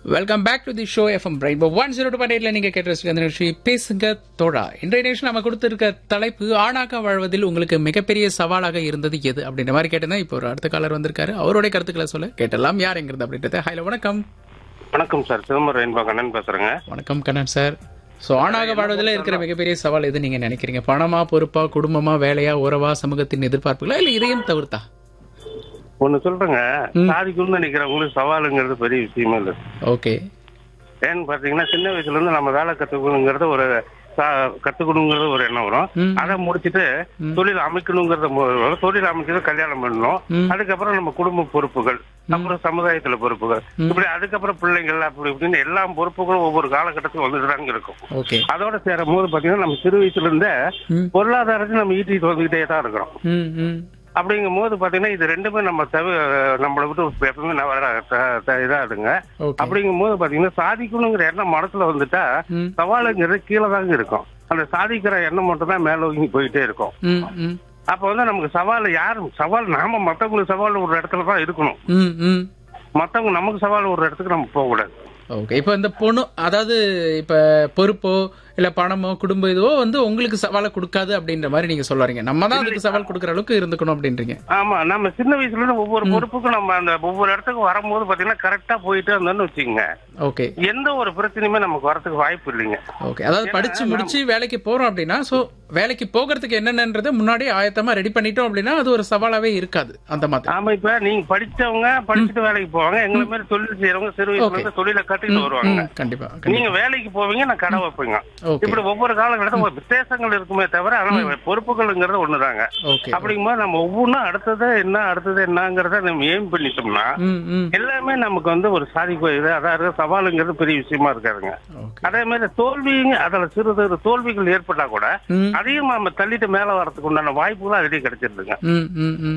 Welcome back to the show FM rainbow one zero two point எயிட்ல நீங்க கேட்டு ரசிக்க அந்த நிகழ்ச்சி பேசுங்க தோழா இன்றைய நிகழ்ச்சி நம்ம கொடுத்திருக்க தலைப்பு ஆணாக வாழ்வதில் உங்களுக்கு மிகப்பெரிய சவாலாக இருந்தது எது அப்படின்ற மாதிரி கேட்டேன் இப்போ ஒரு அடுத்த காலர் வந்திருக்காரு அவருடைய கருத்துக்களை சொல்ல கேட்டலாம் யாருங்கிறது அப்படின்றத ஹலோ வணக்கம் வணக்கம் சார் சிதம்பரம் ரெயின்போ கண்ணன் பேசுறேங்க வணக்கம் கண்ணன் சார் ஸோ ஆணாக வாழ்வதில் இருக்கிற மிகப்பெரிய சவால் எது நீங்க நினைக்கிறீங்க பணமா பொறுப்பா குடும்பமா வேலையா உறவா சமூகத்தின் எதிர்பார்ப்புகளா இல்ல இதையும் தவிர்த்தா ஒண்ணு சொல்றேங்க சாதிக்கணும்னு நினைக்கிறவங்களுக்கு சவாலுங்கிறது பெரிய விஷயமே இல்லை ஓகே ஏன்னு பாத்தீங்கன்னா சின்ன வயசுல இருந்து நம்ம வேலை கத்துக்கணுங்கிறது ஒரு சா- கத்துக்கணுங்கிறது ஒரு எண்ணம் வரும் ம். அதை முடிச்சிட்டு தொழில் அமைக்கணுங்கிறத மு- வரும். தொழில் அமைச்சது கல்யாணம் பண்ணணும் ம். அதுக்கப்புறம் நம்ம குடும்ப பொறுப்புகள் அப்புறம் சமுதாயத்துல பொறுப்புகள் இப்படி அதுக்கப்புறம் பிள்ளைங்கள் அப்படி இப்படின்னு எல்லா பொறுப்புகளும் ஒவ்வொரு காலகட்டத்திலும் வந்துட்டு தாங்க இருக்கும் ஓகே அதோட சேரும் போது பாத்தீங்கன்னா நம்ம சிறு வயசுல இருந்தே ம் பொருளாதாரத்தை நம்ம ஈட்டிட்டு வந்துகிட்டே தான் இருக்கிறோம் ம் ம் அப்படிங்கும் போது பாத்தீங்கன்னா இது ரெண்டுமே நம்ம தவி நம்மளை விட்டு எப்பவுமே நான் வர த- த- இதாதுங்க ஓகே அப்படிங்கும் போது பாத்தீங்கன்னா சாதிக்கணுங்கிற எண்ணம் மனசுல வந்துட்டா ம் சவாலுங்கிறது கீழே தாங்க இருக்கும் அந்த சாதிக்கிற எண்ணம் மட்டும் தான் மேல ஓங்கி போயிட்டே இருக்கும் ம் ம் அப்ப வந்து நமக்கு சவால் யாரும் சவால் நாம மத்தவங்களுக்கு சவால் ஒரு இடத்துல தான் இருக்கணும் ம் ம் மத்தவங்க நமக்கு சவால் ஒரு இடத்துக்கு நம்ம போக கூடாது ஓகே இப்போ இந்த பொண்ணு அதாவது இப்போ பொறுப்போ இல்ல பணமோ குடும்ப இதுவோ வந்து உங்களுக்கு சவாலை கொடுக்காது அப்படின்ற மாதிரி நீங்க சொல்ல வரீங்க நம்ம தான் அதுக்கு சவால் கொடுக்குற அளவுக்கு இருந்துக்கணும் அப்படின்றீங்க ஆமா நம்ம சின்ன வயசுல இருந்து ஒவ்வொரு பொறுப்புக்கும் நம்ம அந்த ஒவ்வொரு இடத்துக்கு வரும்போது பாத்தீங்கன்னா கரெக்டா போயிட்டு இருந்தோம்னு வச்சுக்கோங்க ஓகே எந்த ஒரு பிரச்சனையுமே நமக்கு வரதுக்கு வாய்ப்பு இல்லைங்க ஓகே அதாவது படிச்சு முடிச்சு வேலைக்கு போறோம் அப்படின்னா சோ வேலைக்கு போகிறதுக்கு என்னென்னன்றதை முன்னாடி ஆயத்தமா ரெடி பண்ணிட்டோம் அப்படின்னா அது ஒரு சவாலாவே இருக்காது அந்த மாதிரி ஆமா இப்ப நீங்க படிச்சவங்க படிச்சுட்டு வேலைக்கு போவாங்க எங்களை மாதிரி தொழில் செய்யறவங்க சிறு வயசுல இருந்து தொழிலை கட்டிட்டு வருவாங்க ம், கண்டிப்பா கண்டிப்பா நீங்க வேலைக்கு போவீங்க நான் கடை வைப்பீங்க ஓகே இப்படி ஒவ்வொரு காலகட்டத்தில் ஒரு வித்தியாசங்கள் இருக்குமே தவிர ஆனா பொறுப்புகள்ங்கிறது ஒண்ணுதாங்க ஓகே அப்படிங்கும்போது நம்ம ஒவ்வொன்றும் அடுத்தது என்ன அடுத்தது என்னங்கிறத நம்ம ஏம் பண்ணிட்டோம்னா ம் ம் எல்லாமே நமக்கு வந்து ஒரு சாதிப்பு இது அதாவது சவாலுங்கிறது பெரிய விஷயமா இருக்காதுங்க ஓகே அதே மாதிரி தோல்விங்க அதுல சிறு சிறு தோல்விகள் ஏற்பட்டா கூட ம் அதையும் நம்ம தள்ளிட்டு மேல வரதுக்கு உண்டான வாய்ப்புகளும் அதிலே கிடைச்சிருதுங்க ம் ம் ம்